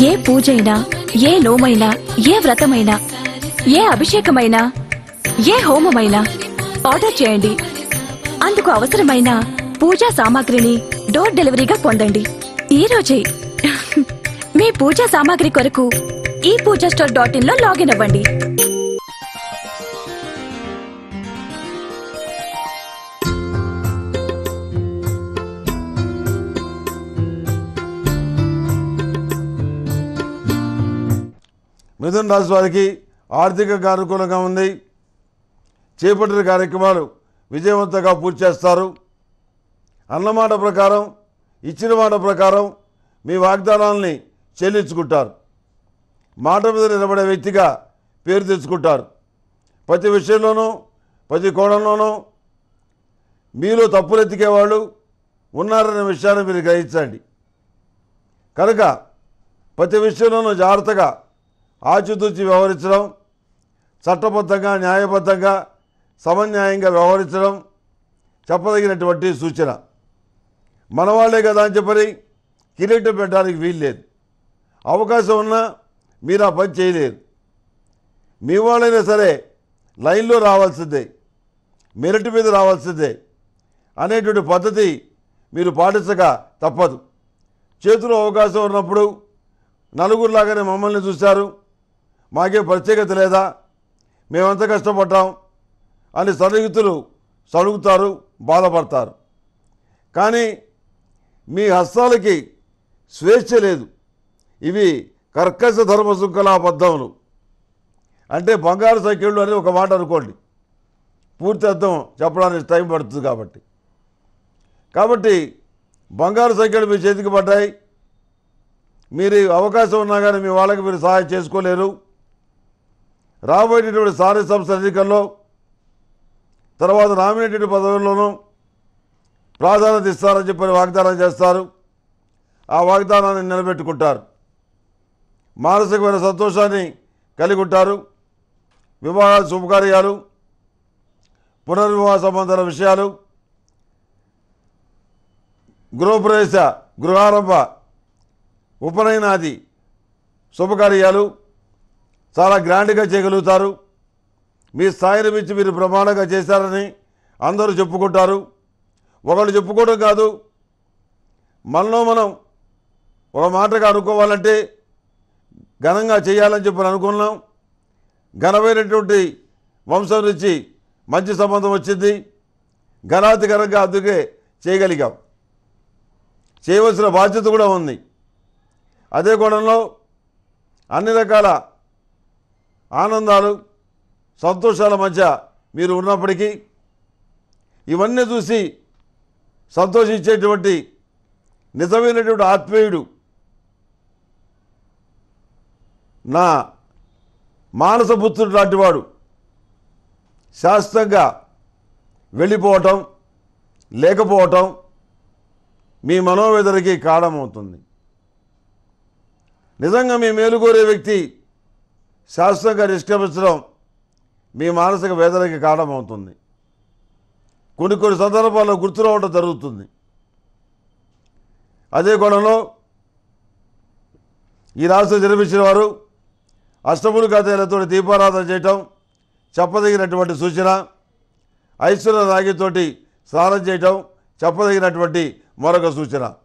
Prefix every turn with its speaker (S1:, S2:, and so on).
S1: ఏ పూజైనా ఏ నోమైనా ఏ వ్రతమైనా ఏ అభిషేకమైనా ఏ హోమమైనా ఆర్డర్ చేయండి అందుకు అవసరమైన పూజా సామాగ్రిని డోర్ డెలివరీగా పొందండి ఈ రోజే మీ పూజా సామాగ్రి కొరకు ఈ పూజా స్టోర్ డాట్ ఇన్ లో లాగిన్ అవ్వండి
S2: మిథున రాశి వారికి ఆర్థికంగా అనుకూలంగా ఉంది చేపట్టిన కార్యక్రమాలు విజయవంతంగా పూర్తి చేస్తారు అన్నమాట ప్రకారం ఇచ్చిన మాట ప్రకారం మీ వాగ్దానాల్ని చెల్లించుకుంటారు మాట మీద నిలబడే వ్యక్తిగా పేరు తెచ్చుకుంటారు ప్రతి విషయంలోనూ ప్రతి కోణంలోనూ మీలో తప్పులు ఎత్తికేవాళ్ళు ఉన్నారనే విషయాన్ని మీరు గ్రహించండి కనుక ప్రతి విషయంలోనూ జాగ్రత్తగా ఆచితూచి వ్యవహరించడం చట్టబద్ధంగా న్యాయబద్ధంగా సమన్యాయంగా వ్యవహరించడం చెప్పదగినటువంటి సూచన మనవాళ్లే కదా అని చెప్పని కిరీటం పెట్టడానికి వీల్లేదు అవకాశం ఉన్నా మీరు ఆ పని చేయలేరు మీ వాళ్ళైనా సరే లైన్లో రావాల్సిందే మెరిట్ మీద రావాల్సిందే అనేటువంటి పద్ధతి మీరు పాటించక తప్పదు చేతిలో అవకాశం ఉన్నప్పుడు నలుగురిలాగానే మమ్మల్ని చూశారు మాకే ప్రత్యేకత లేదా మేమంత కష్టపడ్డాం అని సన్నిహితులు సడుగుతారు బాధపడతారు కానీ మీ హస్తాలకి స్వేచ్ఛ లేదు ఇవి కర్కశ ధర్మ శృంఖలాబద్ధములు అంటే బంగారు సంఖ్యలు అని ఒక మాట అనుకోండి పూర్తి అర్థం చెప్పడానికి టైం పడుతుంది కాబట్టి కాబట్టి బంగారు సంఖ్యలు మీ చేతికి పడ్డాయి మీరు అవకాశం ఉన్నా కానీ మీ వాళ్ళకి మీరు సహాయం చేసుకోలేరు రాబోయేటటువంటి స్థానిక సంస్థల ఎన్నికల్లో తర్వాత నామినేటెడ్ పదవుల్లోనూ ప్రాధాన్యత ఇస్తారని చెప్పని వాగ్దానం చేస్తారు ఆ వాగ్దానాన్ని నిలబెట్టుకుంటారు మానసికమైన సంతోషాన్ని కలిగి ఉంటారు వివాహ శుభకార్యాలు పునర్వివాహ సంబంధాల విషయాలు గృహప్రవేశ గృహారంభ ఉపనయనాది శుభకార్యాలు చాలా గ్రాండ్గా చేయగలుగుతారు మీ స్థాయిని మించి మీరు ప్రమాణంగా చేశారని అందరూ చెప్పుకుంటారు ఒకళ్ళు చెప్పుకోవడం కాదు మనలో మనం ఒక మాటగా అనుకోవాలంటే ఘనంగా చేయాలని చెప్పి అనుకున్నాం ఘనమైనటువంటి వంశం నుంచి మంచి సంబంధం వచ్చింది ఘనాతి ఘనంగా అందుకే చేయగలిగాం చేయవలసిన బాధ్యత కూడా ఉంది అదే కోణంలో అన్ని రకాల ఆనందాలు సంతోషాల మధ్య మీరు ఉన్నప్పటికీ ఇవన్నీ చూసి సంతోషించేటువంటి నిజమైనటువంటి ఆత్మీయుడు నా మానసపుత్రుడు లాంటివాడు శాశ్వతంగా వెళ్ళిపోవటం లేకపోవటం మీ మనోవేదనకి కారణమవుతుంది నిజంగా మీ మేలు కోరే వ్యక్తి శాశ్వతంగా నిష్క్రమించడం మీ మానసిక వేదనకి కారణమవుతుంది కొన్ని కొన్ని సందర్భాల్లో గుర్తురావడం జరుగుతుంది అదే కోణంలో ఈ రాష్ట్రం జన్మించిన వారు అష్టములు ఖాతాలతో దీపారాధన చేయటం చెప్పదగినటువంటి సూచన ఐశ్వర్య రాగితోటి స్నానం చేయటం చెప్పదగినటువంటి మరొక సూచన